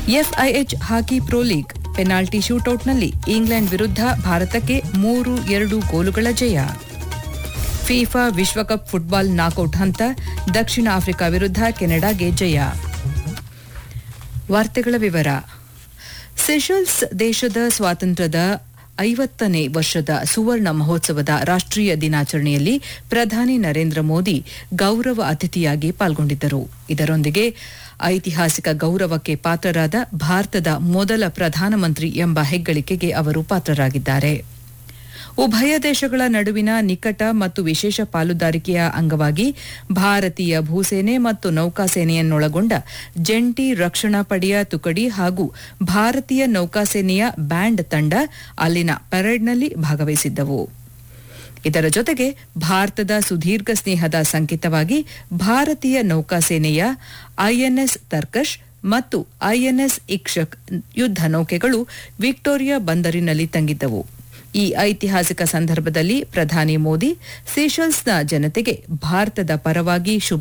FIH hockey pro league penalty ಶೂಟೌಟ್ನಲ್ಲಿ England ವಿರುದ್ಧ ಭಾರತಕ್ಕೆ ಮೂರು ಎರಡು ಗೋಲುಗಳ ಜಯ ಫಿಫಾ ವಿಶ್ವಕಪ್ ಫುಟ್ಬಾಲ್ ನಾಕೌಟ್ ಹಂತ ದಕ್ಷಿಣ ಆಫ್ರಿಕಾ ವಿರುದ್ಧ ಕೆನಡಾಗೆ ಜಯ ವಾರ್ತೆಗಳ ವಿವರ ಸೆಷಲ್ಸ್ ದೇಶದ ಸ್ವಾತಂತ್ರ್ಯದ ಐವತ್ತನೇ ವರ್ಷದ ಸುವರ್ಣ ಮಹೋತ್ಸವದ ರಾಷ್ಟ್ರೀಯ ದಿನಾಚರಣೆಯಲ್ಲಿ ಪ್ರಧಾನಿ ನರೇಂದ್ರ ಮೋದಿ ಗೌರವ ಅತಿಥಿಯಾಗಿ ಪಾಲ್ಗೊಂಡಿದ್ದರು ಇದರೊಂದಿಗೆ ಐತಿಹಾಸಿಕ ಗೌರವಕ್ಕೆ ಪಾತ್ರರಾದ ಭಾರತದ ಮೊದಲ ಪ್ರಧಾನಮಂತ್ರಿ ಎಂಬ ಹೆಗ್ಗಳಿಕೆಗೆ ಅವರು ಪಾತ್ರರಾಗಿದ್ದಾರೆ ಉಭಯ ದೇಶಗಳ ನಡುವಿನ ನಿಕಟ ಮತ್ತು ವಿಶೇಷ ಪಾಲುದಾರಿಕೆಯ ಅಂಗವಾಗಿ ಭಾರತೀಯ ಭೂಸೇನೆ ಮತ್ತು ನೌಕಾಸೇನೆಯನ್ನೊಳಗೊಂಡ ಜಂಟಿ ರಕ್ಷಣಾ ಪಡೆಯ ತುಕಡಿ ಹಾಗೂ ಭಾರತೀಯ ನೌಕಾಸೇನೆಯ ಬ್ಯಾಂಡ್ ತಂಡ ಅಲ್ಲಿನ ಪರೇಡ್ನಲ್ಲಿ ಭಾಗವಹಿಸಿದ್ದವು ಇದರ ಜೊತೆಗೆ ಭಾರತದ ಸುದೀರ್ಘ ಸ್ನೇಹದ ಸಂಕೇತವಾಗಿ ಭಾರತೀಯ ನೌಕಾಸೇನೆಯ ಐಎನ್ಎಸ್ ತರ್ಕಶ್ ಮತ್ತು ಐಎನ್ಎಸ್ ಇಕ್ಷಕ್ ಯುದ್ಧ ನೌಕೆಗಳು ವಿಕ್ಟೋರಿಯಾ ಬಂದರಿನಲ್ಲಿ ತಂಗಿದ್ದವು ಈ ಐತಿಹಾಸಿಕ ಸಂದರ್ಭದಲ್ಲಿ ಪ್ರಧಾನಿ ಮೋದಿ ಸೀಶೆಲ್ಸ್ನ ಜನತೆಗೆ ಭಾರತದ ಪರವಾಗಿ ಶುಭ